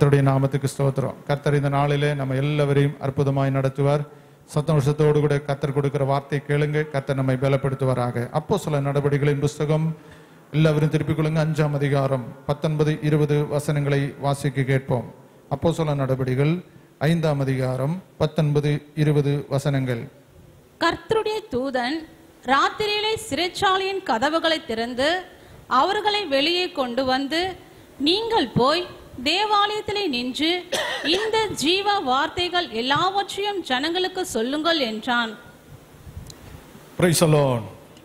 கர்த்தருடைய நாமத்துக்கு ஸ்தோத்திரம் கர்த்தர் இந்த நாளிலே நம்ம எல்லாவரையும் அற்புதமாய் நடத்துவார் சந்தோஷத்தோடு கூட கர்த்தர் கொடுக்கிற வார்த்தை கேளுங்க கர்த்தர் நம்மை பலப்படுத்துவாராக அப்போ சில நடவடிக்கைகளின் புஸ்தகம் எல்லாவரும் திருப்பிக் கொள்ளுங்க அஞ்சாம் அதிகாரம் பத்தொன்பது இருபது வசனங்களை வாசிக்க கேட்போம் அப்போ சில நடவடிக்கைகள் ஐந்தாம் அதிகாரம் பத்தொன்பது இருபது வசனங்கள் கர்த்தருடைய தூதன் ராத்திரியிலே சிறைச்சாலையின் கதவுகளை திறந்து அவர்களை வெளியே கொண்டு வந்து நீங்கள் போய் தேவாலயத்திலே நின்று இந்த ஜீவ வார்த்தைகள் எல்லாவற்றையும் ஜனங்களுக்கு சொல்லுங்கள் என்றான் Praise the Lord.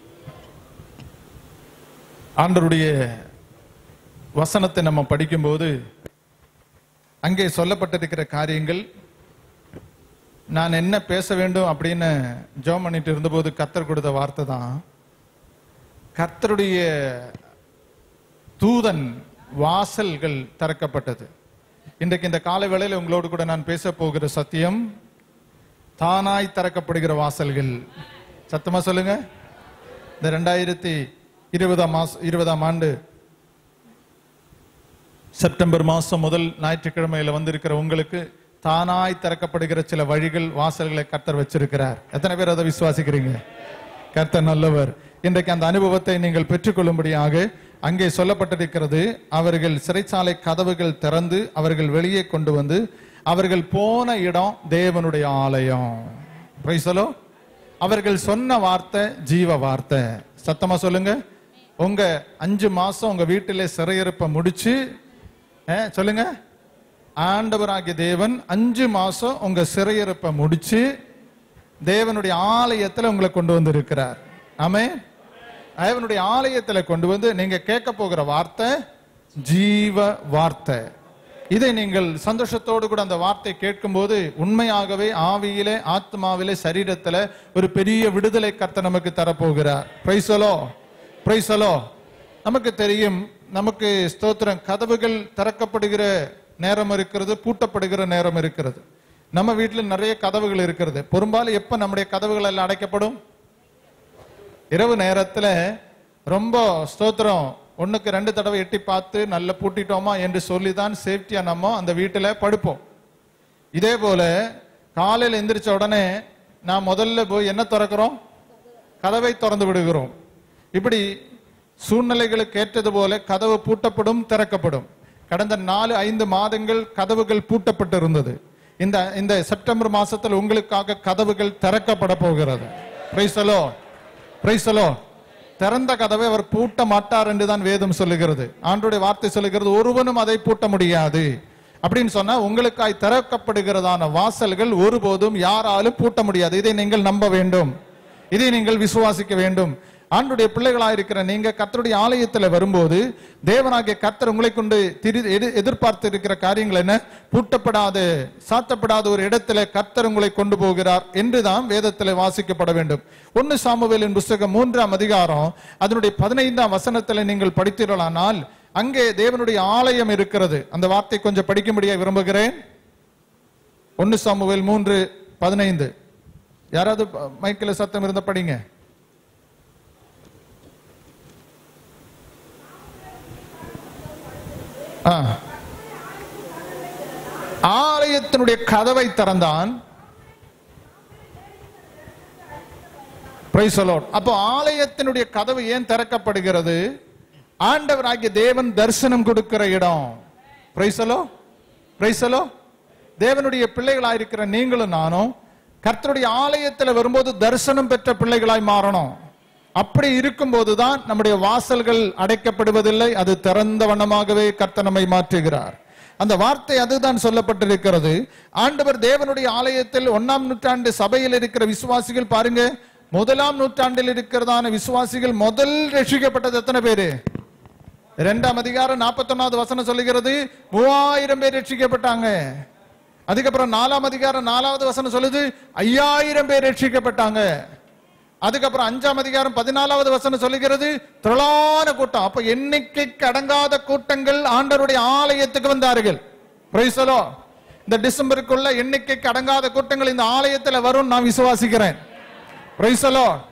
ஆண்டவருடைய வசனத்தை நம்ம படிக்கும்போது அங்கே சொல்லப்பட்டிருக்கிற காரியங்கள் நான் என்ன பேச வேண்டும் அப்படின்னு ஜோம் பண்ணிட்டு இருந்தபோது கர்த்தர் கொடுத்த வார்த்தை தான் கர்த்தருடைய தூதன் வாசல்கள் திறக்கப்பட்டது இன்றைக்கு இந்த காலை வேளையில் உங்களோடு கூட நான் பேச போகிற சத்தியம் தானாய் திறக்கப்படுகிற வாசல்கள் சத்தமா சொல்லுங்க இந்த ரெண்டாயிரத்தி இருபதாம் மாசம் இருபதாம் ஆண்டு செப்டம்பர் மாசம் முதல் ஞாயிற்றுக்கிழமையில வந்திருக்கிற உங்களுக்கு தானாய் திறக்கப்படுகிற சில வழிகள் வாசல்களை கர்த்தர் வச்சிருக்கிறார் எத்தனை பேர் அதை விசுவாசிக்கிறீங்க கர்த்தர் நல்லவர் இன்றைக்கு அந்த அனுபவத்தை நீங்கள் பெற்றுக்கொள்ளும்படியாக அங்கே சொல்லப்பட்டிருக்கிறது அவர்கள் சிறைச்சாலை கதவுகள் திறந்து அவர்கள் வெளியே கொண்டு வந்து அவர்கள் போன இடம் தேவனுடைய ஆலயம் பிரைசலோ அவர்கள் சொன்ன வார்த்தை ஜீவ வார்த்தை சத்தமா சொல்லுங்க உங்க அஞ்சு மாசம் உங்க வீட்டிலே சிறையிருப்ப முடிச்சு அஹ், சொல்லுங்க ஆண்டவராகிய தேவன் அஞ்சு மாசம் உங்க சிறையிருப்ப முடிச்சு தேவனுடைய ஆலயத்துல உங்களை கொண்டு வந்து இருக்கிறார் ஆமே தேவனுடைய ஆலயத்துல கொண்டு வந்து நீங்க கேட்க போகிற வார்த்தை ஜீவ வார்த்தை இதை நீங்கள் சந்தோஷத்தோடு கூட அந்த வார்த்தை கேட்கும்போது உண்மையாகவே ஆவியிலே ஆத்மாவிலே சரீரத்துல ஒரு பெரிய விடுதலை கர்த்தர் நமக்கு தரப்போகிறார் பிரைசலோ பிரைசலோ நமக்கு தெரியும் நமக்கு ஸ்தோத்திரம் கதவுகள் திறக்கப்படுகிற நேரம் இருக்கிறது பூட்டப்படுகிற நேரம் இருக்கிறது நம்ம வீட்டில் நிறைய கதவுகள் இருக்கிறது பெரும்பாலும் எப்ப நம்முடைய கதவுகள் எல்லாம் அடைக்கப்படும் இரவு நேரத்துல ரொம்ப ஸ்தோத்திரம் ஒண்ணுக்கு ரெண்டு தடவை எட்டி பார்த்து நல்ல பூட்டிட்டோமா என்று சொல்லி தான் சேஃப்டியா நம்ம அந்த வீட்டுல படுப்போம் இதே போல காலையில் எந்திரிச்ச உடனே நான் முதல்ல போய் என்ன திறக்கிறோம் கதவை திறந்து விடுகிறோம் இப்படி சூழ்நிலைகளுக்கு ஏற்றது போல கதவு பூட்டப்படும் திறக்கப்படும் கடந்த நாலு ஐந்து மாதங்கள் கதவுகள் பூட்டப்பட்டு இருந்தது இந்த இந்த செப்டம்பர் மாசத்தில் உங்களுக்காக கதவுகள் திறக்கப்பட போகிறது பிரைசலோ பிரைசலோ திறந்த கதவை அவர் பூட்ட மாட்டார் என்று தான் வேதம் சொல்லுகிறது ஆண்டுடைய வார்த்தை சொல்லுகிறது ஒருவனும் அதை பூட்ட முடியாது அப்படின்னு சொன்னா உங்களுக்காய் திறக்கப்படுகிறதான வாசல்கள் ஒருபோதும் யாராலும் பூட்ட முடியாது இதை நீங்கள் நம்ப வேண்டும் இதை நீங்கள் விசுவாசிக்க வேண்டும் ஆண்டுடைய பிள்ளைகளாக இருக்கிற நீங்க கர்த்தருடைய ஆலயத்துல வரும்போது தேவனாகிய கர்த்தர் உங்களை கொண்டு திரி எதிர்- எதிர்பார்த்து இருக்கிற காரியங்கள் என்ன பூட்டப்படாத சாத்தப்படாத ஒரு இடத்துல கர்த்தர் உங்களை கொண்டு போகிறார் என்றுதான் வேதத்துல வாசிக்கப்பட வேண்டும் ஒன்னு சாமுவேலின் புஸ்தகம் மூன்றாம் அதிகாரம் அதனுடைய பதினைந்தாம் வசனத்துல நீங்கள் படித்தீர்களானால் அங்கே தேவனுடைய ஆலயம் இருக்கிறது அந்த வார்த்தை கொஞ்சம் படிக்கும்படியா விரும்புகிறேன் ஒன்னு சாமுவேல் மூன்று பதினைந்து யாராவது மைக்கில் சத்தம் இருந்த படிங்க ஆ. ஆலயத்தினுடைய கதவை திறந்தான் Praise the Lord. அப்போ ஆலயத்தினுடைய கதவு ஏன் திறக்கப்படுகிறது ஆண்டவராகிய தேவன் தரிசனம் கொடுக்கிற இடம் பிரைசலோ பிரைசலோ தேவனுடைய பிள்ளைகளாய் இருக்கிற நீங்களும் நானும் கர்த்தருடைய ஆலயத்தில் வரும்போது தரிசனம் பெற்ற பிள்ளைகளாய் மாறணும் அப்படி இருக்கும்போது தான் நம்முடைய வாசல்கள் அடைக்கப்படுவதில்லை அது திறந்த வண்ணமாகவே கர்த்தர் நம்மை மாற்றுகிறார் அந்த வார்த்தை அதுதான் சொல்லப்பட்டிருக்கிறது ஆண்டவர் தேவனுடைய ஆலயத்தில் ஒன்னாம் நூற்றாண்டு சபையில் இருக்கிற விசுவாசிகள் பாருங்க முதலாம் நூற்றாண்டில் இருக்கிறதான விசுவாசிகள் முதல் ரட்சிக்கப்பட்டது எத்தனை பேரு இரண்டாம் அதிகாரம் நாற்பத்தொன்னாவது வசனம் சொல்லுகிறது மூவாயிரம் பேர் ரட்சிக்கப்பட்டாங்க அதுக்கப்புறம் நாலாம் அதிகாரம் நாலாவது வசனம் சொல்லுது ஐயாயிரம் பேர் ரட்சிக்கப்பட்டாங்க அதுக்கப்புறம் அஞ்சாம் அதிகாரம் பதினாலாவது வசனம் சொல்லுகிறது திரளான கூட்டம் அப்ப எண்ணிக்கைக்கு அடங்காத கூட்டங்கள் ஆண்டவருடைய ஆலயத்துக்கு வந்தார்கள் Praise the Lord. இந்த டிசம்பருக்குள்ள எண்ணிக்கைக்கு அடங்காத கூட்டங்கள் இந்த ஆலயத்துல வரும் நான் விசுவாசிக்கிறேன் Praise the Lord.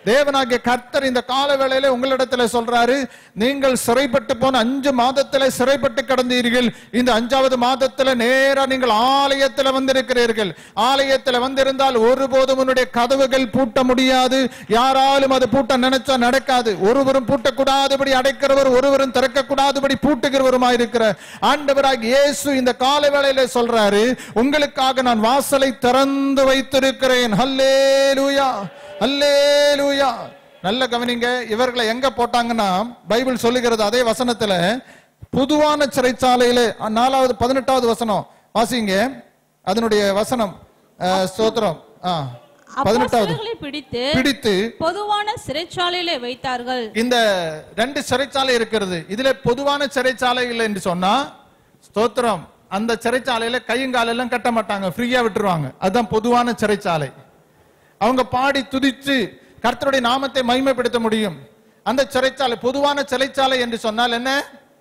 தேவனாகிய கர்த்தர் இந்த கால வேளையில உங்களிடத்துல சொல்றாரு நீங்கள் சிறைப்பட்டு போன அஞ்சு மாதத்துல சிறைப்பட்டு கிடந்தீர்கள் இந்த அஞ்சாவது மாதத்துல நேரா நீங்கள் ஆலயத்துல வந்திருக்கிறீர்கள் ஆலயத்துல வந்திருந்தால் ஒருபோதும் உன்னுடைய கதவுகள் பூட்ட முடியாது யாராலும் அது பூட்ட நினைச்சா நடக்காது ஒருவரும் பூட்டக்கூடாதபடி அடைக்கிறவர் ஒருவரும் திறக்கக்கூடாதபடி பூட்டுகிறவருமாயிருக்கிற ஆண்டவராக இயேசு இந்த கால வேளையில சொல்றாரு உங்களுக்காக நான் வாசலை திறந்து வைத்திருக்கிறேன் ஹல்லேலூயா ஹல்லேலூயா நல்ல கவனிங்க இவர்களை எங்க போட்டாங்கன்னா பைபிள் சொல்லுகிறது அதே வசனத்துல பொதுவான சிறைச்சாலையில நாலாவது பதினெட்டாவது வசனம் வாசிங்க அதனுடைய வசனம் அஹ், ஸ்தோத்திரம் ஆ, பதினெட்டாவது அப்போஸ்தலர்களை பிடித்து பிடித்து பொதுவான சிறைச்சாலையிலே வைத்தார்கள் இந்த ரெண்டு சிறைச்சாலை இருக்கிறது இதுல பொதுவான சிறைச்சாலை இல்லை என்று சொன்னா ஸ்தோத்திரம் அந்த சிறைச்சாலையில கையங்கால் எல்லாம் கட்ட மாட்டாங்க ஃப்ரீயா விட்டுருவாங்க அதுதான் பொதுவான சிறைச்சாலை அவங்க பாடி துதிச்சு கர்த்தருடைய நாமத்தை மகிமைப்படுத்த முடியும் அந்த சிறைச்சாலை பொதுவான சிறைச்சாலை என்று சொன்னால் என்ன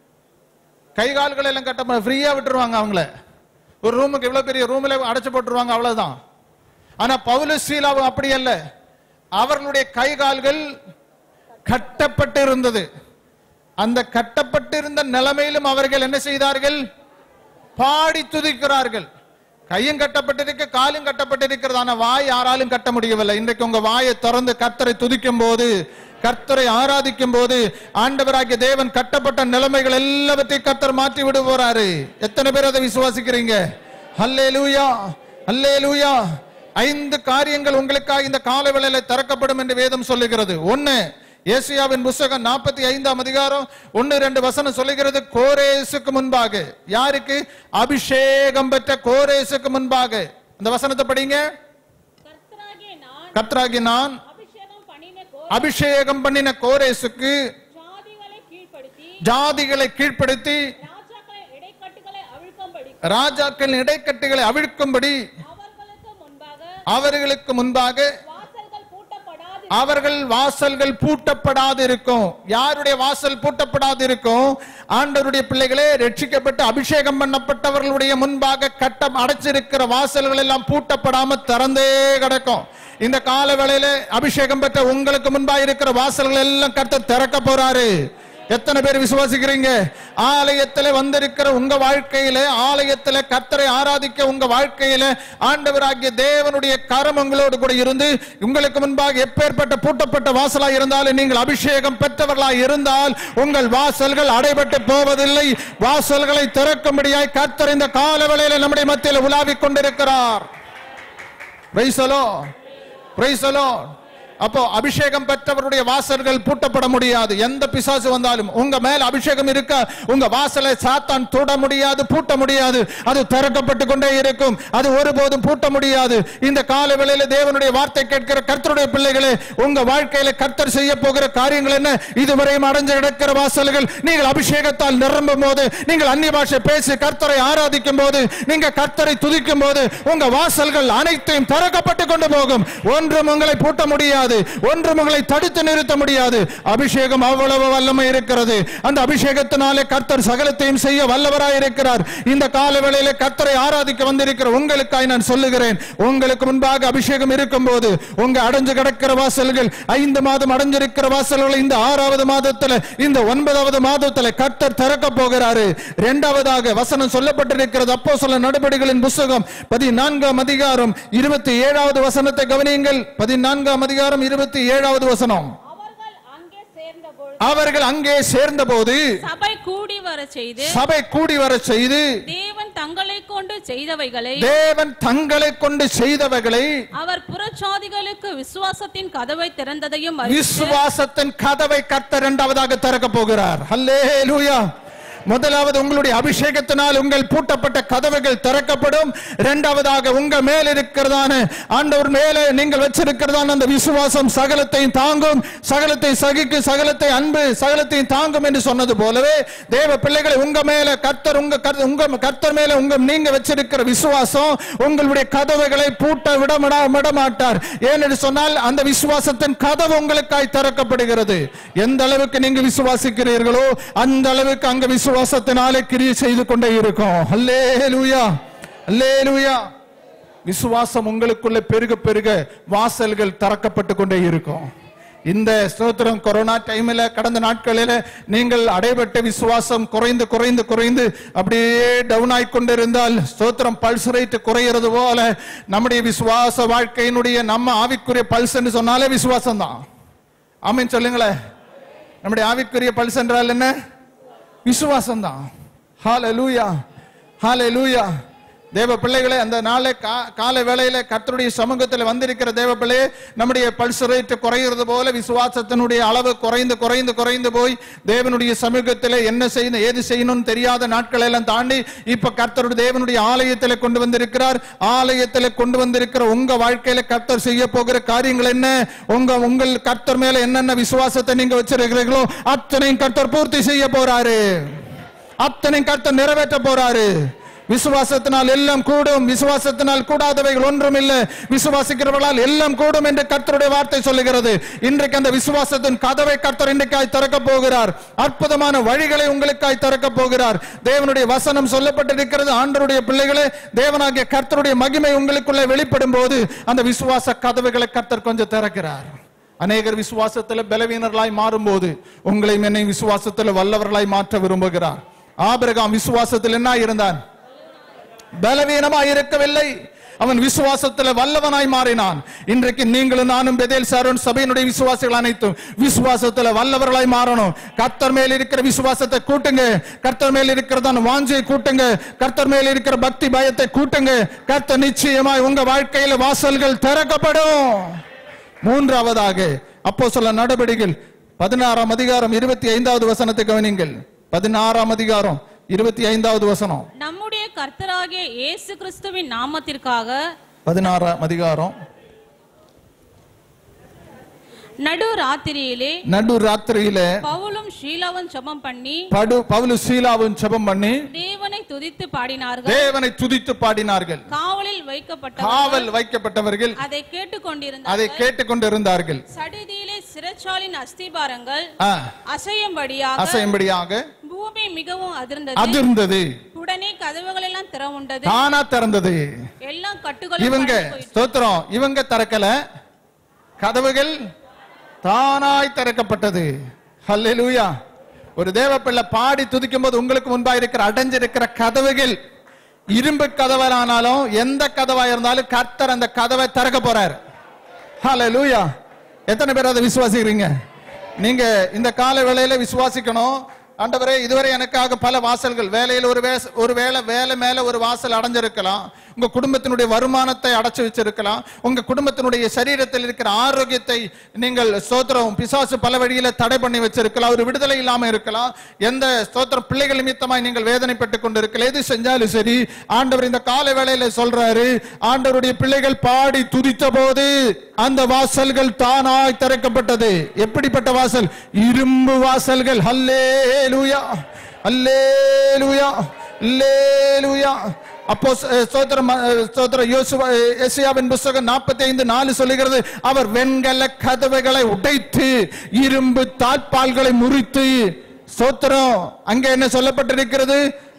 கை கால்கள் எல்லாம் கட்ட ஃப்ரீயா விட்டுருவாங்க அவங்கள ஒரு ரூமுக்கு இவ்வளவு பெரிய ரூம்ல அடைச்சு போட்டுருவாங்க அவ்வளவுதான் ஆனா பவுல சீலாவும் அப்படி அல்ல அவர்களுடைய கை கால்கள் கட்டப்பட்டு இருந்தது அந்த கட்டப்பட்டிருந்த நிலைமையிலும் அவர்கள் என்ன செய்தார்கள் பாடி துதிக்கிறார்கள் கையும் கட்டப்பட்டிருக்கு காலும் கட்டப்பட்டிருக்கிறது ஆனா வாய் யாராலும் கட்ட முடியவில்லை இன்றைக்கு உங்க வாயை திறந்து கர்த்தரை துதிக்கும் போது கர்த்தரை ஆராதிக்கும் போது ஆண்டவராகிய தேவன் கட்டப்பட்ட நிலைமைகள் எல்லாவற்றையும் கர்த்தர் மாற்றி விட போறாரு எத்தனை பேர் அதை விசுவாசிக்கிறீங்க ஹல்லே லூயா ஹல்லே லூயா ஐந்து காரியங்கள் உங்களுக்காக இந்த கால வேளையில திறக்கப்படும் என்று வேதம் சொல்லுகிறது ஒண்ணு ஏசியாவின் புஸ்தகம் நாற்பத்தி ஐந்தாம் அதிகாரம் ஒன்னு ரெண்டு வசனம் சொல்லுகிறது கோரேசுக்கு முன்பாக யாருக்கு அபிஷேகம் பெற்ற கோரேசுக்கு முன்பாக அந்த வசனத்தை படிங்க கர்த்தராகிய நான் கத்ராகி நான் அபிஷேகம் பண்ணின அபிஷேகம் பண்ணின கோரேசுக்கு ஜாதிகளை கீழ்ப்படுத்தி ஜாதிகளை கீழ்ப்படுத்தி ராஜாக்களை இடைக்கட்டுகளை அவிழ்க்கும்படி ராஜாக்கள் இடைக்கட்டுகளை அவிழ்க்கும்படி அவர்களுக்கு முன்பாக அவர்களுக்கு முன்பாக வாசல்கள் பூட்டப்படாது அவர்கள் வாசல்கள் பூட்டப்படாது இருக்கும் யாருடைய வாசல் பூட்டப்படாது இருக்கும் ஆண்டவருடைய பிள்ளைகளே ரட்சிக்கப்பட்டு அபிஷேகம் பண்ணப்பட்டவர்களுடைய முன்பாக கட்டம் அடைச்சிருக்கிற வாசல்கள் எல்லாம் பூட்டப்படாம திறந்தே கிடக்கும் இந்த கால வேளையில அபிஷேகம் பெற்ற உங்களுக்கு முன்பாக இருக்கிற வாசல்கள் எல்லாம் கட்ட திறக்க போறாரு எத்தனை பேர் விசுவாசிக்கிறீங்க ஆலயத்துல வந்திருக்கிற உங்க வாழ்க்கையில ஆலயத்துல கர்த்தரை ஆராதிக்க உங்க வாழ்க்கையில ஆண்டவராகிய தேவனுடைய கரம் உங்களோடு கூட இருந்து உங்களுக்கு முன்பாக எப்பேற்பட்ட பூட்டப்பட்ட வாசலா இருந்தாலும் நீங்கள் அபிஷேகம் பெற்றவர்களா இருந்தால் உங்கள் வாசல்கள் அடைபட்டு போவதில்லை வாசல்களை திறக்கும்படியாய் கர்த்தர் இந்த கால வேளையில நம்முடைய மத்தியில் உலாவிக் கொண்டிருக்கிறார் Praise the Lord. Praise the Lord. அப்போ அபிஷேகம் பெற்றவருடைய வாசல்கள் பூட்டப்பட முடியாது எந்த பிசாசு வந்தாலும் உங்க மேல் அபிஷேகம் இருக்க உங்க வாசலை சாத்தான் தொட முடியாது பூட்ட முடியாது அது திறக்கப்பட்டு கொண்டே இருக்கும் அது ஒருபோதும் பூட்ட முடியாது இந்த கால வேளையில தேவனுடைய வார்த்தை கேட்கிற கர்த்தருடைய பிள்ளைகளே உங்க வாழ்க்கையில கர்த்தர் செய்ய போகிற காரியங்கள் என்ன இதுவரையும் அடைஞ்சு கிடக்கிற வாசல்கள் நீங்கள் அபிஷேகத்தால் நிரம்பும் போது நீங்கள் அந்நிய பாஷை பேசி கர்த்தரை ஆராதிக்கும் போது நீங்க கர்த்தரை துதிக்கும் போது உங்க வாசல்கள் அனைத்தையும் திறக்கப்பட்டு கொண்டு போகும் ஒன்றும் உங்களை பூட்ட முடியாது ஒன்றும் உங்களை தடுத்து நிறுத்த முடியாது அபிஷேகம் அவ்வளவு வல்லமை இருக்கிறது அந்த அபிஷேகத்தினாலே கர்த்தர் சகலத்தையும் செய்ய வல்லவராய் இருக்கிறார் இந்த கால வேளையில கர்த்தரை ஆராதிக்க வந்திருக்கிற உங்களுக்காய் நான் சொல்லுகிறேன் உங்களுக்கு முன்பாக அபிஷேகம் இருக்கும் போது உங்க அடைஞ்சு கிடக்கிற வாசல்கள் ஐந்து மாதம் அடைஞ்சிருக்கிற வாசல்கள் இந்த ஆறாவது மாதத்துல இந்த ஒன்பதாவது மாதத்துல கர்த்தர் திறக்க போகிறாரு இரண்டாவதாக வசனம் சொல்லப்பட்டிருக்கிறது அப்போ சொல்ல நடவடிக்கைகளின் புஸ்தகம் பதினான்காம் அதிகாரம் இருபத்தி ஏழாவது வசனத்தை கவனியுங்கள் பதினான்காம் அதிகாரம் இருபத்தி ஏழாவது வசனம் அவர்கள் அங்கே சேர்ந்தபொழுது அவர்கள் அங்கே சேர்ந்தபோது சபை கூடி வர செய்து சபை கூடி வர செய்து தேவன் தங்களை கொண்டு செய்தவைகளை தேவன் தங்களை கொண்டு செய்தவைகளை அவர் புறச்சாதிகளுக்கு விசுவாசத்தின் கதவை திறந்ததையும் அறிந்து விசுவாசத்தின் கதவை கர்த்தர் இரண்டாவதாக திறக்க போகிறார் ஹல்லேலூயா முதலாவது உங்களுடைய அபிஷேகத்தினால் உங்கள் பூட்டப்பட்ட கதவுகள் திறக்கப்படும் இரண்டாவதாக உங்க மேல் இருக்கிறதான ஆண்டவர் மேலே நீங்கள் வச்சிருக்கிறதான அந்த விசுவாசம் சகலத்தையும் தாங்கும் சகலத்தை சகிக்கும் சகலத்தை அன்பு சகலத்தையும் தாங்கும் என்று சொன்னது போலவே தேவ பிள்ளைகளை உங்க மேல கர்த்தர் உங்க கர்த்த- உங்க கர்த்தர் மேல உங்க நீங்க வச்சிருக்கிற விசுவாசம் உங்களுடைய கதவுகளை பூட்ட விட விட- விட மாட்டார் ஏனென்று சொன்னால் அந்த விசுவாசத்தின் கதவு உங்களுக்காய் திறக்கப்படுகிறது எந்த அளவுக்கு நீங்க விசுவாசிக்கிறீர்களோ அந்த அளவுக்கு அங்க விசுவாசத்தினாலே கிரியை செய்து கொண்டே இருக்கும் அல்லேலூயா அல்லேலூயா விசுவாசம் உங்களுக்குள்ள பெருக பெருக வாசல்கள் திறக்கப்பட்டு கொண்டே இருக்கும் இந்த ஸ்தோத்திரம் கொரோனா டைம்ல கடந்த நாட்களில நீங்கள் அடைபட்ட விசுவாசம் குறைந்து குறைந்து குறைந்து அப்படியே டவுன் ஆகி கொண்டிருந்தால் ஸ்தோத்திரம் பல்ஸ் ரேட் குறையிறது போல நம்முடைய விசுவாச வாழ்க்கையினுடைய நம்ம ஆவிக்குரிய பல்ஸ் என்று சொன்னாலே விசுவாசம் தான் ஆமீன் சொல்லுங்களேன் நம்முடைய ஆவிக்குரிய பல்ஸ் என்றால் என்ன விசுவாசம் தான் ஹalleluya ஹalleluya தேவ பிள்ளைகளே அந்த நாளை கா- காலை வேளையில கர்த்தருடைய சமூகத்தில் வந்திருக்கிற தேவ பிள்ளையே நம்முடைய பல்ஸ் ரேட் குறைகிறது போல விசுவாசத்தினுடைய அளவு குறைந்து குறைந்து குறைந்து போய் தேவனுடைய சமூகத்தில் என்ன செய்யணும் ஏது செய்யணும்னு தெரியாத நாட்களை எல்லாம் தாண்டி இப்ப கர்த்தருடைய தேவனுடைய ஆலயத்தில் கொண்டு வந்திருக்கிறார் ஆலயத்தில் கொண்டு வந்திருக்கிற உங்க வாழ்க்கையில கர்த்தர் செய்ய போகிற காரியங்கள் என்ன உங்க உங்கள் கர்த்தர் மேல என்னென்ன விசுவாசத்தை நீங்க வச்சிருக்கிறீர்களோ அத்தனையும் கர்த்தர் பூர்த்தி செய்ய போறாரு அத்தனையும் கர்த்தர் நிறைவேற்ற போறாரு விசுவாசத்தினால் எல்லாம் கூடும் விசுவாசத்தினால் கூடாதவைகள் ஒன்றும் இல்லை விசுவாசிக்கிறவர்களால் எல்லாம் கூடும் என்று கர்த்தருடைய வார்த்தை சொல்லுகிறது இன்றைக்கு அந்த விசுவாசத்தின் கதவை கர்த்தர் இன்றைக்காய் திறக்க போகிறார் அற்புதமான வழிகளை உங்களுக்காய் திறக்க போகிறார் தேவனுடைய வசனம் சொல்லப்பட்டிருக்கிறது ஆண்டருடைய பிள்ளைகளே தேவனாகிய கர்த்தருடைய மகிமை உங்களுக்குள்ளே வெளிப்படும் போது அந்த விசுவாச கதவுகளை கர்த்தர் கொஞ்சம் திறக்கிறார் அநேகர் விசுவாசத்தில் பலவீனர்களாய் மாறும்போது உங்களையும் என்னை விசுவாசத்தில் வல்லவர்களாய் மாற்ற விரும்புகிறார் ஆபிரகாம் விசுவாசத்தில் என்ன இருந்தான் பலவீனமாய் இருக்கவில்லை அவன் விசுவாசத்தில் வல்லவனாய் மாறினான் இன்றைக்கு நீங்களும் நானும் பெதேல் சாரோன் சபையினுடைய விசுவாசிகள் அனைத்தும் விசுவாசத்தில் வல்லவர்களாய் மாறணும் கர்த்தர் மேல் இருக்கிற விசுவாசத்தை கூட்டுங்க கர்த்தர் மேல் இருக்கிறதான வாஞ்சையை கூட்டுங்க கர்த்தர் மேல் இருக்கிற பக்தி பயத்தை கூட்டுங்க கர்த்தர் நிச்சயமாய் உங்க வாழ்க்கையில வாசல்கள் திறக்கப்படும் மூன்றாவதாக அப்போ சொல்ல நடவடிக்கைகள் பதினாறாம் அதிகாரம் இருபத்தி ஐந்தாவது வசனத்தை கவனிங்கள் பதினாறாம் அதிகாரம் இருபத்தி ஐந்தாவது வசனம் நம்முடைய கர்த்தராகிய இயேசு கிறிஸ்துவின் நாமத்திற்காக பதினாறாம் அதிகாரம் நடு ராத்திரியிலே நடு ராத்திரியில பவுலும் ஷீலாவும் ஜெபம் பண்ணி படு பவுலு சீலாவும் ஜெபம் பண்ணி தேவனை துதித்து பாடினார்கள் தேவனை துதித்து பாடினார்கள் காவலில் வைக்கப்பட்ட காவல் வைக்கப்பட்டவர்கள் அதை அதை கேட்டுக்கொண்டிருந்தார்கள் கேட்டுக்கொண்டிருந்தார்கள் சடிதியிலே சிறைச்சாலின் அஸ்திபாரங்கள் ஆ, அசையும்படியாக அசையும்படியாக பூமி மிகவும் அதிர்ந்தது அதிர்ந்தது உடனே கதவுகள் எல்லாம் திறவுண்டது தானா திறந்தது எல்லாம் கட்டுகளும் இவங்க பறந்து போயிற்று. ஸ்தோத்திரம் இவங்க திறக்கல கதவுகள் தானாய் திறக்கப்பட்டது ஹல்லேலூயா ஒரு தேவ பிள்ளை பாடி துதிக்கும் போது உங்களுக்கு முன்பா இருக்கிற அடைஞ்சிருக்கிற கதவுகள் இரும்பு கதவானாலும் எந்த கதவா இருந்தாலும் கர்த்தர் அந்த கதவை திறக்க போறாரு ஹalleluya எத்தனை பேர் அதை விசுவாசிக்கிறீங்க நீங்க இந்த கால வேளையில விசுவாசிக்கணும் ஆண்டவரே இதுவரை எனக்காக பல வாசல்கள் வேலையில் ஒரு வேஸ் ஒரு வேலை வேலை மேல ஒரு வாசல் அடைஞ்சிருக்கலாம் உங்க குடும்பத்தினுடைய வருமானத்தை அடைச்சு வச்சிருக்கலாம் உங்க குடும்பத்தினுடைய சரீரத்தில் இருக்கிற ஆரோக்கியத்தை நீங்கள் ஸ்தோத்திரம் பிசாசு பல வழியில தடை பண்ணி வச்சிருக்கலாம் ஒரு விடுதலை இல்லாம இருக்கலாம் எந்த ஸ்தோத்திரம் பிள்ளைகள் நிமித்தமாய் நீங்கள் வேதனைப்பட்டு கொண்டிருக்கலாம் எது செஞ்சாலும் சரி ஆண்டவர் இந்த கால வேளையில சொல்றாரு ஆண்டவருடைய பிள்ளைகள் பாடி துதித்த போது அந்த வாசல்கள் தானாய் திறக்கப்பட்டது எப்படிப்பட்ட வாசல் இரும்பு வாசல்கள் ஹல்லேலூயா ஹல்லேலூயா ஹல்லேலூயா அப்போ ஸ்தோத்திரம் ஸ்தோத்திரம் யோசுவா எசியாவின் புஸ்தகம் நாற்பத்தி ஐந்து நாலு சொல்லுகிறது அவர் வெண்கல கதவுகளை உடைத்து இரும்பு தாழ்பால்களை முறித்து ஸ்தோத்திரம் அங்கே என்ன சொல்லப்பட்டிருக்கிறது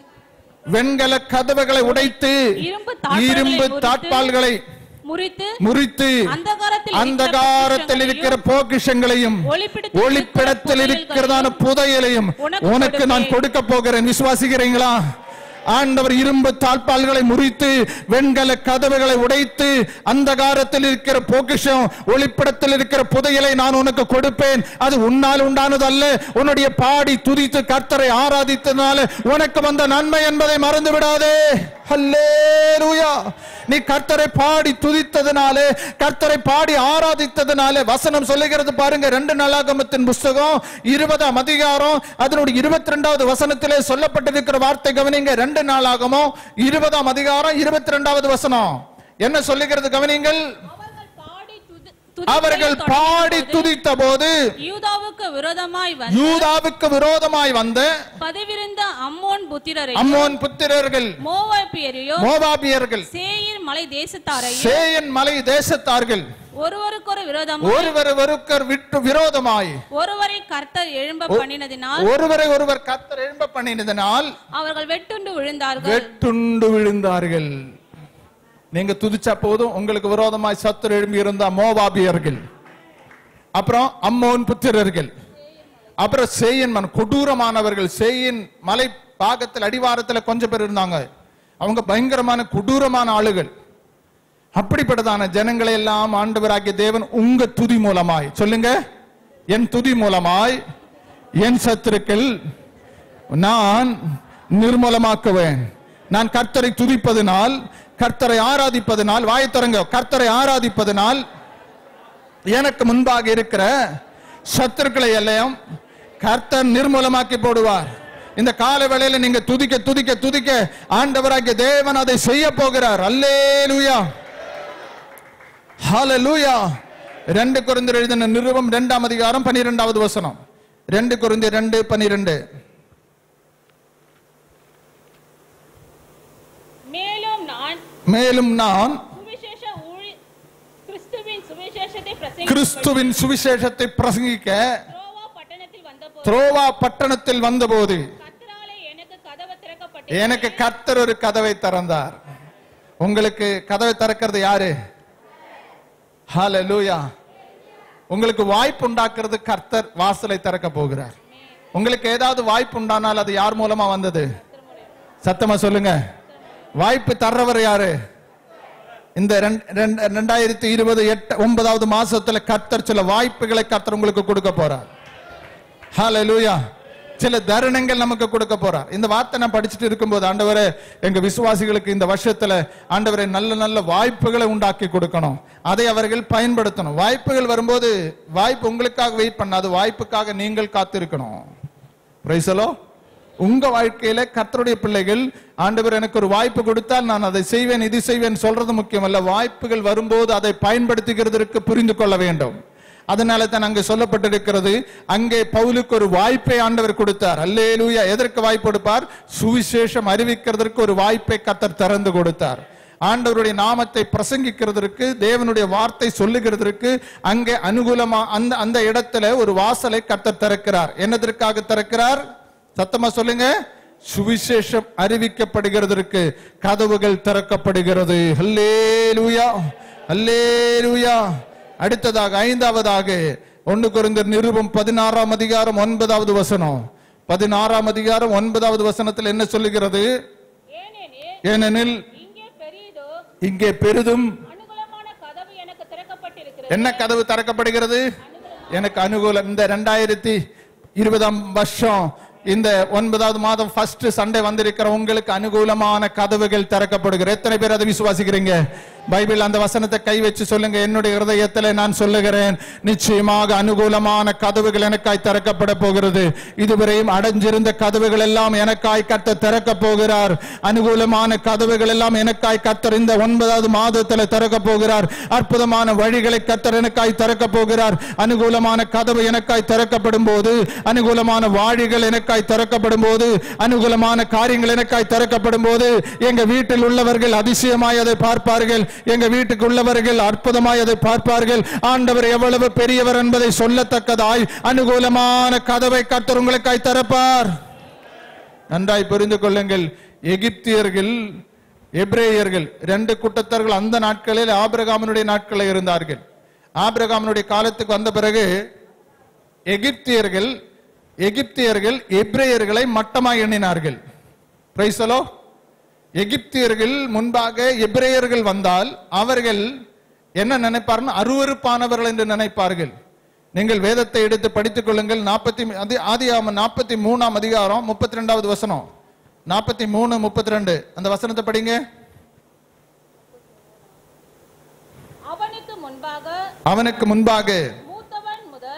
வெண்கல கதவுகளை உடைத்து இரும்பு தாழ்பால்களை இரும்பு முறித்து, தாழ்பால்களை முறித்து முறித்து அந்தகாரத்தில் அந்தகாரத்தில் இருக்கிற பொக்கிஷங்களையும் ஒளிப்பிடத்தில் ஒளிப்பிடத்தில் இருக்கிற இருக்கிறதான புதையலையும் உனக்கு உனக்கு நான் கொடுப்பேன். கொடுக்க போகிறேன் விசுவாசிக்கிறீங்களா ஆண்டவர் இரும்பு தாழ்பால்களை முறித்து வெண்கல கதவுகளை உடைத்து அந்தகாரத்தில் இருக்கிற பொக்கிஷம் ஒளிப்பிடத்தில் இருக்கிற புதையலை நான் உனக்கு கொடுப்பேன் அது உன்னால் உண்டானது அல்ல உன்னுடைய பாடி துதித்து கர்த்தரை ஆராதித்ததுனால உனக்கு வந்த நன்மை என்பதை மறந்து விடாதே ஹல்லேலூயா நீ கர்த்தரை பாடி துதித்ததுனாலே கர்த்தரை பாடி ஆராதித்ததுனாலே வசனம் சொல்லுகிறது பாருங்க ரெண்டு நாளாகமத்தின் புஸ்தகம் இருபதாம் அதிகாரம் அதனுடைய இருபத்தி ரெண்டாவது வசனத்திலே சொல்லப்பட்டிருக்கிற வார்த்தை கவனிங்க ரெண்டு நாளாகமோ இருபதாம் அதிகாரம் இருபத்தி ரெண்டாவது வசனம் என்ன சொல்லுகிறது கவனிங்கள் அவர்கள் பாடி அவர்கள் பாடி துதி- துதிக்கத் தொடங்கின போது, துதித்த போது யூதாவுக்கு விரோதமாய் வந்து யூதாவுக்கு விரோதமாய் வந்த பதிவிருந்த அம்மோன் புத்திரரையும் அம்மோன் புத்திரர்கள் மோவாபியரையும் மோவாபியர்கள் சேயீர் மலை தேசத்தாரையும் சேயன் மலை தேசத்தார்கள் ஒருவருக்கொரு விரோதமாய் ஒருவர் ஒருவர் விட்டு விரோதமாய் ஒருவரை கர்த்தர் எழும்ப பண்ணினதினால் ஒருவரை ஒருவர் கத்தர் எழும்ப பண்ணினதனால் அவர்கள் வெட்டுண்டு விழுந்தார்கள் வெட்டுண்டு விழுந்தார்கள் நீங்க துதிச்ச போதும் உங்களுக்கு விரோதமாய் சத்துரு எழும்பி இருந்த மோவாபியர்கள் அப்புறம் அம்மோன் புத்திரர்கள் அப்புறம் சேயன் மன் கொடூரமானவர்கள் சேயின் மலை பாகத்தில் அடிவாரத்துல கொஞ்சம் பேர் இருந்தாங்க அவங்க பயங்கரமான கொடூரமான ஆளுகள் அப்படிப்பட்டதான ஜனங்களை எல்லாம் ஆண்டவராகிய தேவன் உங்க துதி மூலமாய் சொல்லுங்க என் துதி மூலமாய் என் சத்துருக்கள் நான் நிர்மூலமாக்குவேன் நான் கர்த்தரை துதிப்பதனால் கர்த்தரை ஆராதிப்பதனால் வாயை திறங்க கர்த்தரை ஆராதிப்பதனால் எனக்கு முன்பாக இருக்கிற சத்துருக்களை எல்லாம் கர்த்தர் நிர்மூலமாக்கி போடுவார் இந்த கால வேளையில நீங்க துதிக்க துதிக்க துதிக்க ஆண்டவராகிய தேவன் அதை செய்ய போகிறார் அல்லேலூயா ஹalleluya ரெண்டு குருந்தர் எழுதின நிருபம் இரண்டாம் அதிகாரம் பனிரெண்டாவது வசனம் ரெண்டு குருந்தி ரெண்டு பனிரெண்டு மேலும் நான் மேலும் நான் சுவிசேஷ ஊழி கிறிஸ்துவின் சுவிசேஷத்தை பிரசங்கி கிறிஸ்துவின் சுவிசேஷத்தை பிரசங்கிக்க த்ரோவா பட்டணத்தில் வந்தபோது த்ரோவா பட்டணத்தில் வந்தபோது கர்த்தராலே எனக்கு கதவு திறக்கப்பட்டு எனக்கு கர்த்தர் ஒரு கதவை திறந்தார் உங்களுக்கு கதவை திறக்கிறது யாரு ஹalleluya உங்களுக்கு வாய்ப்பு உண்டாக்குறது கர்த்தர் வாசலை திறக்க போகிறார் உங்களுக்கு ஏதாவது வாய்ப்பு உண்டானால் அது யார் மூலமா வந்தது சத்தமா சொல்லுங்க வாய்ப்பு தர்றவர் யாரு இந்த ரெண்டு- ரெண்டு- ரெண்டாயிரத்தி இருபது எட்டு ஒன்பதாவது மாசத்துல கர்த்தர் சில வாய்ப்புகளை கர்த்தர் உங்களுக்கு கொடுக்க போறார் ஹalleluya சில தருணங்கள் நமக்கு கொடுக்க போறார் இந்த வார்த்தை நான் படிச்சுட்டு இருக்கும்போது ஆண்டவரே எங்க விசுவாசிகளுக்கு இந்த வருஷத்துல ஆண்டவரே நல்ல நல்ல வாய்ப்புகளை உண்டாக்கி கொடுக்கணும் அதை அவர்கள் பயன்படுத்தணும் வாய்ப்புகள் வரும்போது வாய்ப்பு உங்களுக்காக வெயிட் பண்ணாது வாய்ப்புக்காக நீங்கள் காத்திருக்கணும் பிரைசலோ உங்க வாழ்க்கையில கர்த்தருடைய பிள்ளைகள் ஆண்டவர் எனக்கு ஒரு வாய்ப்பு கொடுத்தால் நான் அதை செய்வேன் இது செய்வேன் சொல்றது முக்கியமல்ல வாய்ப்புகள் வரும்போது அதை பயன்படுத்துகிறதற்கு புரிந்து கொள்ள வேண்டும் அதனால தான் அங்கே சொல்லப்பட்டிருக்கிறது அங்கே பவுலுக்கு ஒரு வாய்ப்பை ஆண்டவர் கொடுத்தார் அல்லேலூயா எதற்கு வாய்ப்பு கொடுப்பார் சுவிசேஷம் அறிவிக்கிறதற்கு ஒரு வாய்ப்பை கத்தர் திறந்து கொடுத்தார் ஆண்டவருடைய நாமத்தை பிரசங்கிக்கிறதற்கு தேவனுடைய வார்த்தை சொல்லுகிறதற்கு அங்கே அனுகூலமா அந்த அந்த இடத்துல ஒரு வாசலை கத்தர் திறக்கிறார் என்னதற்காக திறக்கிறார் சத்தமா சொல்லுங்க சுவிசேஷம் அறிவிக்கப்படுகிறதற்கு கதவுகள் திறக்கப்படுகிறது ஹல்லேலூயா ஹல்லேலூயா அடுத்ததாக ஐந்தாவதாக ஒன்னு குறைந்தர் நிருபம் பதினாறாம் அதிகாரம் ஒன்பதாவது வசனம் பதினாறாம் அதிகாரம் ஒன்பதாவது வசனத்தில் என்ன சொல்லுகிறது ஏனெனில் ஏனெனில் இங்கே பெரியதோ இங்கே பெரிதும் அனுகூலமான கதவு எனக்கு திறக்கப்பட்டிருக்கிறது என்ன கதவு திறக்கப்படுகிறது எனக்கு அனுகூலம் இந்த ரெண்டாயிரத்தி இருபதாம் வருஷம் இந்த ஒன்பதாவது மாதம் ஃபர்ஸ்ட் சண்டே வந்திருக்கிற உங்களுக்கு அனுகூலமான கதவுகள் திறக்கப்படுகிறது எத்தனை பேர் அதை விசுவாசிக்கிறீங்க பைபிள் அந்த வசனத்தை கை வச்சு சொல்லுங்க என்னுடைய இருதயத்தில் நான் சொல்லுகிறேன் நிச்சயமாக அனுகூலமான கதவுகள் எனக்காய் திறக்கப்பட போகிறது இதுவரையும் அடைஞ்சிருந்த கதவுகள் எல்லாம் எனக்காய் கத்த திறக்க போகிறார் அனுகூலமான கதவுகள் எல்லாம் எனக்காய் கத்தர் இந்த ஒன்பதாவது மாதத்தில் திறக்க போகிறார் அற்புதமான வழிகளை கத்தர் எனக்காய் திறக்க போகிறார் அனுகூலமான கதவு எனக்காய் திறக்கப்படும் போது அனுகூலமான வாழிகள் எனக்காய் திறக்கப்படும் போது அனுகூலமான காரியங்கள் எனக்காய் திறக்கப்படும் போது எங்க வீட்டில் உள்ளவர்கள் அதிசயமாய் அதை பார்ப்பார்கள் எங்க வீட்டுக்கு உள்ளவர்கள் அற்புதமாய் அதை பார்ப்பார்கள் ஆண்டவர் எவ்வளவு பெரியவர் என்பதை சொல்லத்தக்கதாய் அனுகூலமான கதவை கத்தர் உங்களுக்காய் திறப்பார் நன்றாய் புரிந்து கொள்ளுங்கள் எகிப்தியர்கள் எபிரேயர்கள் ரெண்டு கூட்டத்தார்கள் அந்த நாட்களில் ஆபிரகாமனுடைய நாட்களில் இருந்தார்கள் ஆபிரகாமனுடைய காலத்துக்கு வந்த பிறகு எகிப்தியர்கள் எகிப்தியர்கள் எபிரேயர்களை மட்டமாய் எண்ணினார்கள் பிரைசலோ எகிப்தியர்கள் முன்பாக எபிரேயர்கள் வந்தால் அவர்கள் என்ன நினைப்பார்கள் அருவருப்பானவர்கள் என்று நினைப்பார்கள் நீங்கள் வேதத்தை எடுத்து படித்துக் கொள்ளுங்கள் நாற்பத்தி அது ஆதியாம நாற்பத்தி மூணாம் அதிகாரம் முப்பத்தி ரெண்டாவது வசனம் நாற்பத்தி மூணு முப்பத்தி ரெண்டு அந்த வசனத்தை படிங்க அவனுக்கு முன்பாக அவனுக்கு முன்பாக மூத்தவன் முதல்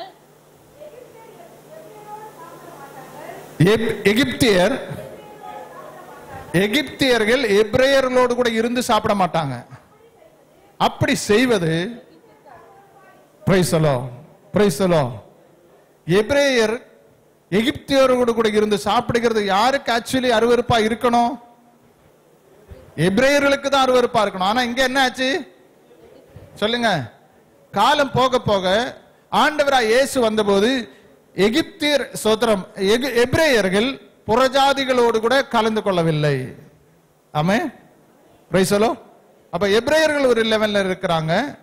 எப்- எகிப்தியர் எகிப்தியர்கள் எபிரேயர்களோடு கூட இருந்து சாப்பிட மாட்டாங்க அப்படி செய்வது பிரைசலோ பிரைசலோ எபிரேயர் எகிப்தியரோடு கூட இருந்து சாப்பிடுகிறது யாருக்கு ஆக்சுவலி அருவருப்பா இருக்கணும் எபிரேயர்களுக்கு தான் அருவருப்பா இருக்கணும் ஆனா இங்க என்ன ஆச்சு சொல்லுங்க காலம் போக போக ஆண்டவராய் இயேசு வந்தபோது எகிப்தியர் சோத்திரம் எகு- எபிரேயர்கள் புறஜாதிகளோடு கூட கலந்து கொள்ளவில்லை ஆமே பிரைசலோ அப்ப எபிரேயர்கள் ஒரு லெவல்ல இருக்கிறாங்க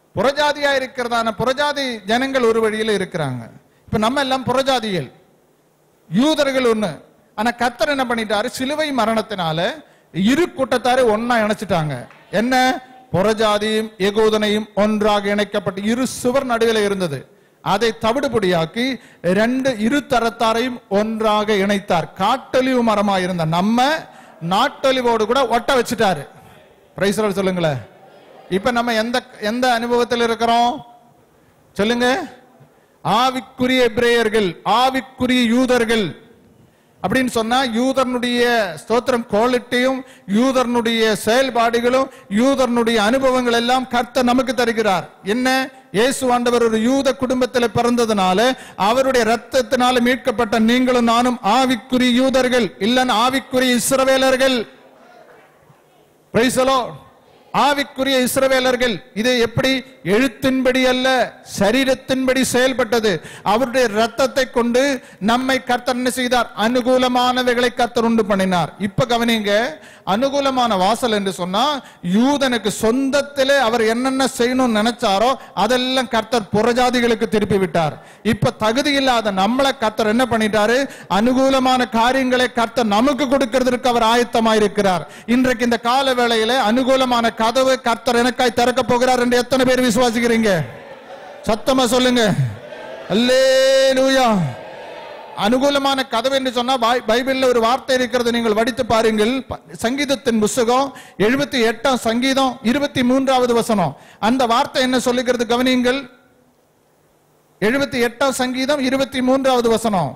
புறஜாதியா இருக்கிறதான புறஜாதி ஜனங்கள் ஒரு வழியில இருக்கிறாங்க இப்ப நம்ம எல்லாம் புறஜாதிகள் யூதர்கள் ஒண்ணு ஆனா கர்த்தர் என்ன பண்ணிட்டாரு சிலுவை மரணத்தினால இரு கூட்டத்தாரை ஒன்னா இணைச்சிட்டாங்க என்ன புறஜாதியும் எகூதனையும் ஒன்றாக இணைக்கப்பட்டு இரு சுவர் நடுவில் இருந்தது அதை தவிடுபடியாக்கி ரெண்டு இரு தரத்தாரையும் ஒன்றாக இணைத்தார் காட்டொலிவு மரமா இருந்த நம்ம நாட்டொலிவோடு கூட ஒட்ட வச்சுட்டாரு பிரைஸ் சொல்லுங்களேன் இப்ப நம்ம எந்த எந்த அனுபவத்தில் இருக்கிறோம் சொல்லுங்க ஆவிக்குரிய எபிரேயர்கள் ஆவிக்குரிய யூதர்கள் அப்படின்னு சொன்னா யூதர்னுடைய ஸ்தோத்திரம் குவாலிட்டியும் யூதர்னுடைய செயல்பாடுகளும் யூதர்னுடைய அனுபவங்கள் எல்லாம் கர்த்தர் நமக்கு தருகிறார் என்ன இயேசு ஆண்டவர் ஒரு யூத குடும்பத்தில் பிறந்ததுனால அவருடைய ரத்தத்தினால மீட்கப்பட்ட நீங்களும் நானும் ஆவிக்குரிய யூதர்கள் இல்லைன்னு ஆவிக்குரிய இஸ்ரவேலர்கள் Praise the Lord. ஆவிக்குரிய இஸ்ரவேலர்கள் இது எப்படி எழுத்தின்படி அல்ல சரீரத்தின்படி செயல்பட்டது அவருடைய ரத்தத்தை கொண்டு நம்மை கர்த்தர் என்ன செய்தார் அனுகூலமானவைகளை கர்த்தர் உண்டு பண்ணினார் இப்ப கவனிங்க அனுகூலமான வாசல் என்று சொன்னா யூதனுக்கு சொந்தத்திலே அவர் என்னென்ன செய்யணும்னு நினைச்சாரோ அதெல்லாம் கர்த்தர் புறஜாதிகளுக்கு திருப்பி விட்டார் இப்ப தகுதி இல்லாத நம்மளை கர்த்தர் என்ன பண்ணிட்டாரு அனுகூலமான காரியங்களை கர்த்தர் நமக்கு கொடுக்கிறதுக்கு அவர் ஆயத்தமாயிருக்கிறார் இன்றைக்கு இந்த கால வேளையில அனுகூலமான கதவு கர்த்தர் எனக்காய் திறக்க போகிறார் என்று எத்தனை பேர் விசுவாசிக்கிறீங்க சத்தமா சொல்லுங்க அல்லேலூயா அனுகூலமான கதவு என்று சொன்னா பை- பைபிள்ல ஒரு வார்த்தை இருக்கிறது நீங்கள் வடித்து பாருங்கள் ப- சங்கீதத்தின் புஸ்தகம் எழுபத்தி எட்டாம் சங்கீதம் இருபத்தி மூன்றாவது வசனம் அந்த வார்த்தை என்ன சொல்லுகிறது கவனியுங்கள் எழுபத்தி எட்டாம் சங்கீதம் இருபத்தி மூன்றாவது வசனம்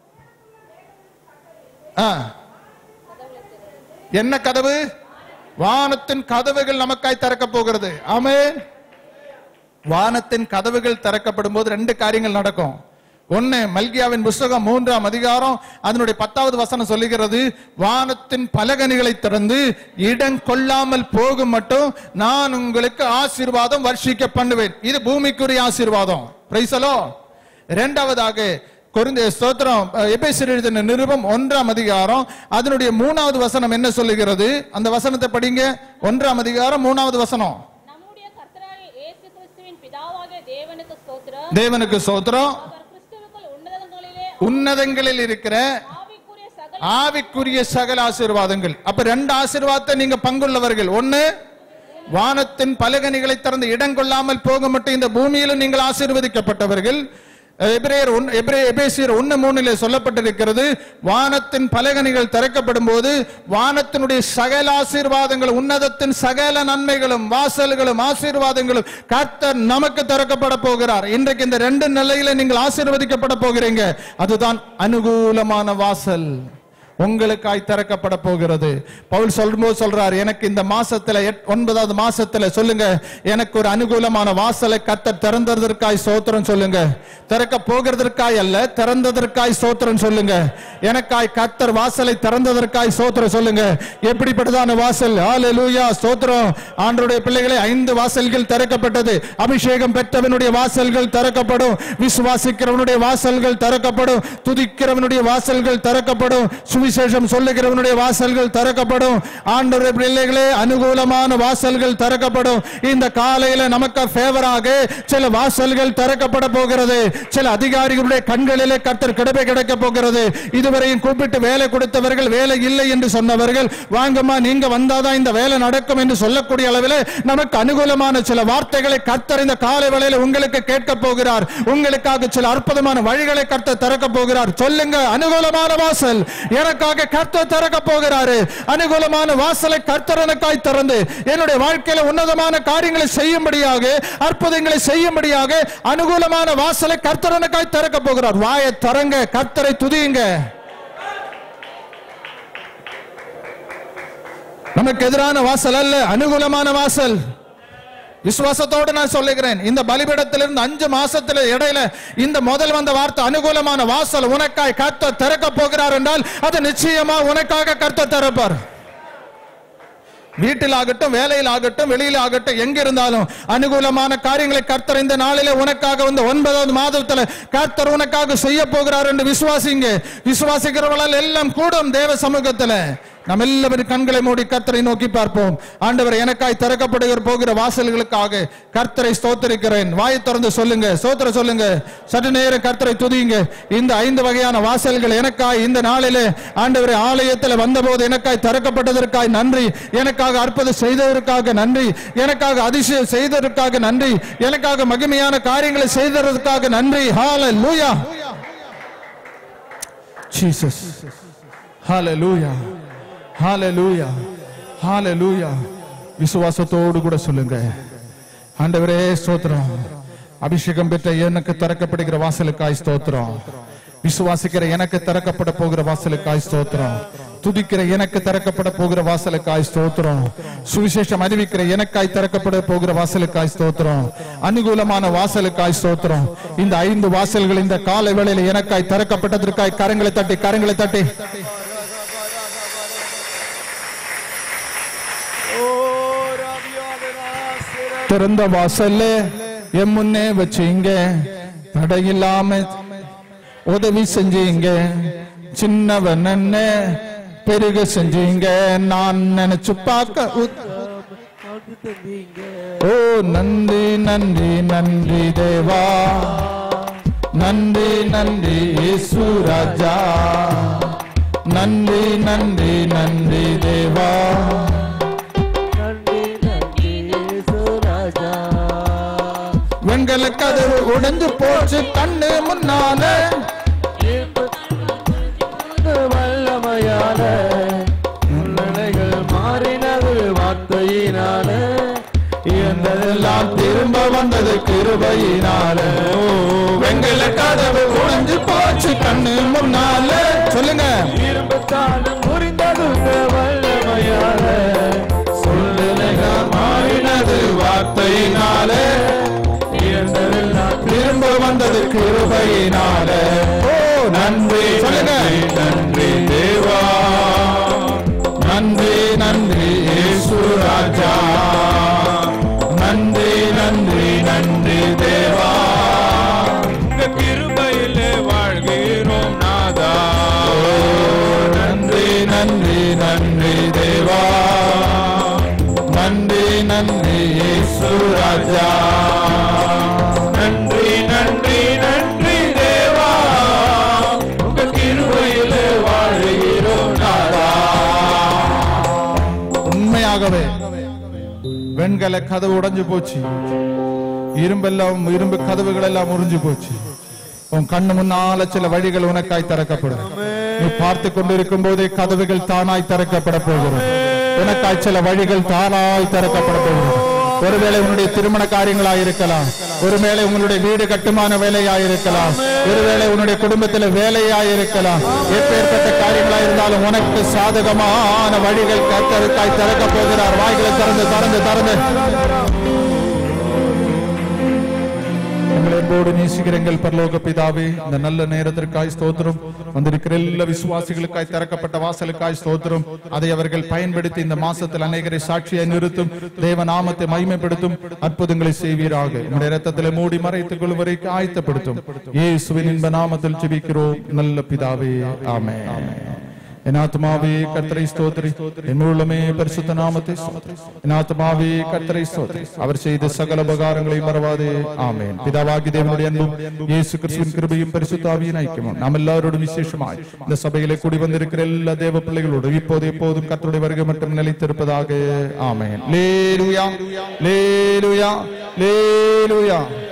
ஆ. என்ன கதவு வானத்தின் கதவுகள் நமக்காய் திறக்க போகிறது ஆமென் வானத்தின் கதவுகள் திறக்கப்படும் போது ரெண்டு காரியங்கள் நடக்கும் ஒண்ணு மல்கியாவின் புஸ்தகம் மூன்றாம் அதிகாரம் அதனுடைய பத்தாவது வசனம் சொல்லுகிறது வானத்தின் பலகனிகளை திறந்து இடம் கொள்ளாமல் போகும் மட்டும் நான் உங்களுக்கு ஆசீர்வாதம் வர்ஷிக்க பண்ணுவேன் இது பூமிக்குரிய ஆசீர்வாதம் பிரைசலோ இரண்டாவதாக கொரிந்த ஸ்தோத்திரம் எபேசியர் எழுதின நிருபம் ஒன்றாம் அதிகாரம் அதனுடைய மூணாவது வசனம் என்ன சொல்லுகிறது அந்த வசனத்தை படிங்க ஒன்றாம் அதிகாரம் மூணாவது வசனம் நம்முடைய கர்த்தராகிய இயேசு கிறிஸ்துவின் பிதாவாகிய தேவனுக்கு ஸ்தோத்திரம் தேவனுக்கு ஸ்தோத்திரம் அவர் கிறிஸ்துவுக்குள் உன்னதங்களிலே உன்னதங்களில் இருக்கிற ஆவிக்குரிய சகல ஆவிக்குரிய சகல ஆசீர்வாதங்கள் அப்ப ரெண்டு ஆசீர்வாதத்தை நீங்க பங்குள்ளவர்கள் ஒண்ணு வானத்தின் பலகனிகளை திறந்து இடம் கொள்ளாமல் போக மட்டும் இந்த பூமியிலும் நீங்கள் ஆசீர்வதிக்கப்பட்டவர்கள் எபிரேயர் ஒன் எபிரே எபேசியர் ஒன்னு மூணிலே சொல்லப்பட்டிருக்கிறது வானத்தின் பலகனிகள் திறக்கப்படும் போது வானத்தினுடைய சகல ஆசீர்வாதங்கள் உன்னதத்தின் சகல நன்மைகளும் வாசல்களும் ஆசீர்வாதங்களும் கர்த்தர் நமக்கு திறக்கப்பட போகிறார் இன்றைக்கு இந்த ரெண்டு நிலையில நீங்கள் ஆசீர்வதிக்கப்பட போகிறீங்க அதுதான் அனுகூலமான வாசல் உங்களுக்காய் திறக்கப்பட போகிறது பவுல் சொல்லும்போது சொல்றார் எனக்கு இந்த மாசத்துல எட்- ஒன்பதாவது மாசத்துல சொல்லுங்க எனக்கு ஒரு அனுகூலமான வாசலை கத்தர் திறந்ததற்காய் சோத்திரம் சொல்லுங்க திறக்க போகிறதற்காய் அல்ல திறந்ததற்காய் சோத்திரம் சொல்லுங்க எனக்காய் கத்தர் வாசலை திறந்ததற்காய் சோத்திரம் சொல்லுங்க எப்படிப்பட்டதான வாசல் ஹalleluya சோத்திரம் ஆண்டவருடைய பிள்ளைகளை ஐந்து வாசல்கள் திறக்கப்பட்டது அபிஷேகம் பெற்றவனுடைய வாசல்கள் திறக்கப்படும் விசுவாசிக்கிறவனுடைய வாசல்கள் திறக்கப்படும் துதிக்கிறவனுடைய வாசல்கள் திறக்கப்படும் சுவிசேஷம் சொல்லுகிறவனுடைய வாசல்கள் திறக்கப்படும் ஆண்டவருடைய பிள்ளைகளே அனுகூலமான வாசல்கள் திறக்கப்படும் இந்த காலையில நமக்கு ஃபேவராக சில வாசல்கள் திறக்கப்பட போகிறது சில அதிகாரிகளுடைய கண்களிலே கர்த்தர் கிடப்பை கிடைக்க போகிறது இதுவரையும் கூப்பிட்டு வேலை கொடுத்தவர்கள் வேலை இல்லை என்று சொன்னவர்கள் வாங்கம்மா நீங்க வந்தாதான் இந்த வேலை நடக்கும் என்று சொல்லக்கூடிய அளவில் நமக்கு அனுகூலமான சில வார்த்தைகளை கர்த்தர் இந்த காலை வேளையில உங்களுக்கு கேட்க போகிறார் உங்களுக்காக சில அற்புதமான வழிகளை கர்த்தர் திறக்க போகிறார் சொல்லுங்க அனுகூலமான வாசல் எனக்காக கர்த்தர் திறக்க போகிறாரு அனுகூலமான வாசலை கர்த்தர் எனக்காய் திறந்து என்னுடைய வாழ்க்கையில உன்னதமான காரியங்களை செய்யும்படியாக அற்புதங்களை செய்யும்படியாக அனுகூலமான வாசலை கர்த்தர் எனக்காய் திறக்க போகிறார் வாயை திறங்க கர்த்தரை துதியுங்க நமக்கு எதிரான வாசல் அல்ல அனுகூலமான வாசல் விசுவாசத்தோடு நான் சொல்லுகிறேன் இந்த பலிபீடத்திலிருந்து அஞ்சு மாசத்துல இடையில இந்த முதல் வந்த வார்த்தை அனுகூலமான வாசல் உனக்காய் கர்த்த திறக்க போகிறார் என்றால் அது நிச்சயமா உனக்காக கர்த்த திறப்பார் வீட்டில் ஆகட்டும் வேலையில் ஆகட்டும் வெளியில் ஆகட்டும் எங்க இருந்தாலும் அனுகூலமான காரியங்களை கர்த்தர் இந்த நாளிலே உனக்காக வந்து ஒன்பதாவது மாதத்துல கர்த்தர் உனக்காக செய்ய போகிறார் என்று விசுவாசிங்க விசுவாசிக்கிறவர்களால் எல்லாம் கூடும் தேவ சமூகத்துல நாம் எல்லாரும் கண்களை மூடி கர்த்தரை நோக்கி பார்ப்போம் ஆண்டவர் எனக்காய் திறக்கப்படுகிற போகிற வாசல்களுக்காக கர்த்தரை ஸ்தோத்தரிக்கிறேன் வாயை திறந்து சொல்லுங்க ஸ்தோத்திர சொல்லுங்க சற்று நேரம் கர்த்தரை துதியுங்க இந்த ஐந்து வகையான வாசல்கள் எனக்காய் இந்த நாளிலே ஆண்டவரை ஆலயத்தில் வந்தபோது எனக்காய் திறக்கப்பட்டதற்காய் நன்றி எனக்காக அற்புதம் செய்ததற்காக நன்றி எனக்காக அதிசயம் செய்ததற்காக நன்றி எனக்காக மகிமையான காரியங்களை செய்ததற்காக நன்றி ஹalleluya ஜீசஸ் ஹalleluya ஹalleluya ஹalleluya விசுவாசத்தோடு கூட சொல்லுங்க ஆண்டவரே ஸ்தோத்திரம் அபிஷேகம் பெற்ற எனக்கு திறக்கப்படுகிற வாசலுக்காய் ஸ்தோத்திரம் விசுவாசிக்கிற எனக்கு திறக்கப்பட போகிற வாசலுக்காய் ஸ்தோத்திரம் துதிக்கிற எனக்கு திறக்கப்பட போகிற வாசலுக்காய் ஸ்தோத்திரம் சுவிசேஷம் அறிவிக்கிற எனக்காய் திறக்கப்பட போகிற வாசலுக்காய் ஸ்தோத்திரம் அனுகூலமான வாசலுக்காய் ஸ்தோத்திரம் இந்த ஐந்து வாசல்கள் இந்த காலை வேளையில எனக்காய் திறக்கப்பட்டதற்காய் கரங்களை தட்டி கரங்களை தட்டி திறந்த வாசல்ல என் முன்னே வச்சீங்க தடையில்லாம உதவி செஞ்சீங்க சின்னவன் என்ன பெருக செஞ்சீங்க நான் நினைச்சு பார்க்க உத்- ஓ நன்றி நன்றி நன்றி தேவா நன்றி நன்றி இயேசு ராஜா நன்றி நன்றி நன்றி தேவா நன்றி நன்றி இயேசு ராஜா வெண்கல கதவு உடைஞ்சு போச்சு கண்ணு முன்னால வல்லமையால நிலைகள் மாறினது வார்த்தையினால எல்லாம் திரும்ப வந்தது கிருபையினால ஓ, வெண்கல கதவு உடைஞ்சு போச்சு கண்ணு முன்னால சொல்லுங்க இரும்பத்தாலும் புரிந்தது வல்லமையால சூழ்நிலைகள் மாறினது வார்த்தையினால இயன்றதெல்லாம் திரும்ப வந்தது கிருபையினால ஓ நன்றி சொல்லுங்க நன்றி தேவா நன்றி நன்றி இயேசு ராஜா நன்றி நன்றி நன்றி தேவா உங்க கிருபையிலே வாழ்கிறோம் நாதா நன்றி நன்றி நன்றி தேவா நன்றி நன்றி இயேசு ராஜா நன்றி நன்றி நன்றி தேவா உங்க கிருபையிலே வாழ்கிறோம் நாதா உண்மையாகவே வெண்கல கதவு உடைஞ்சு போச்சு இரும்பெல்லாம் இரும்பு கதவுகள் எல்லாம் முறிஞ்சு போச்சு உன் கண்ணு முன்னால சில வழிகள் உனக்காய் திறக்கப்படும் நீ பார்த்து கொண்டிருக்கும் போதே கதவுகள் தானாய் திறக்கப்பட போகிறது உனக்காய் சில வழிகள் தானாய் திறக்கப்பட போகிறது ஒருவேளை உன்னுடைய திருமண காரியங்களாய் இருக்கலாம் ஒருவேளை உங்களுடைய வீடு கட்டுமான வேலையாய் இருக்கலாம் ஒருவேளை உன்னுடைய குடும்பத்தில் வேலையாய் இருக்கலாம் எப்பேற்பட்ட காரியங்களா இருந்தாலும் உனக்கு சாதகமான வழிகள் கத்தருக்காய் திறக்க போகிறார் வாய்களை திறந்து திறந்து திறந்து எங்களை அன்போடு நேசிக்கிற எங்கள் பரலோக பிதாவே இந்த நல்ல நேரத்திற்காய் ஸ்தோத்திரம் வந்திருக்கிற எல்லா விசுவாசிகளுக்காய் திறக்கப்பட்ட வாசலுக்காய் ஸ்தோத்திரம் அதை அவர்கள் பயன்படுத்தி இந்த மாசத்தில் அநேகரை சாட்சியை நிறுத்தும் தேவ நாமத்தை மகிமைப்படுத்தும் அற்புதங்களை செய்வீராக உங்களுடைய ரத்தத்திலே மூடி மறைத்துக் கொள்வரைக்கு ஆயத்தப்படுத்தும் இயேசுவின் இன்ப நாமத்தில் ஜெபிக்கிறோம் நல்ல பிதாவே ஆமென் என் ஆத்மாவே கர்த்தரை ஸ்தோத்திரி என் உள்ளமே பரிசுத்த நாமத்தை ஸ்தோத்திரி. என் ஆத்மாவே கர்த்தரை ஸ்தோத்திரி அவர் செய்த சகல உபகாரங்களை மறவாதே ஆமென் பிதாவாகி தேவனுடைய அன்பும் இயேசு கிறிஸ்துவின் கிருபையும் பரிசுத்தாவியின் ஐக்கியமும் நாம் எல்லாரோடும் விசேஷமாய் இந்த சபையிலே கூடி வந்திருக்கிற எல்லா தேவ பிள்ளைகளோடு இப்போது எப்போதும் கர்த்தருடைய வருகை மட்டும் நிலைத்திருப்பதாக ஆமென் லேலுயா லேலுயா லேலுயா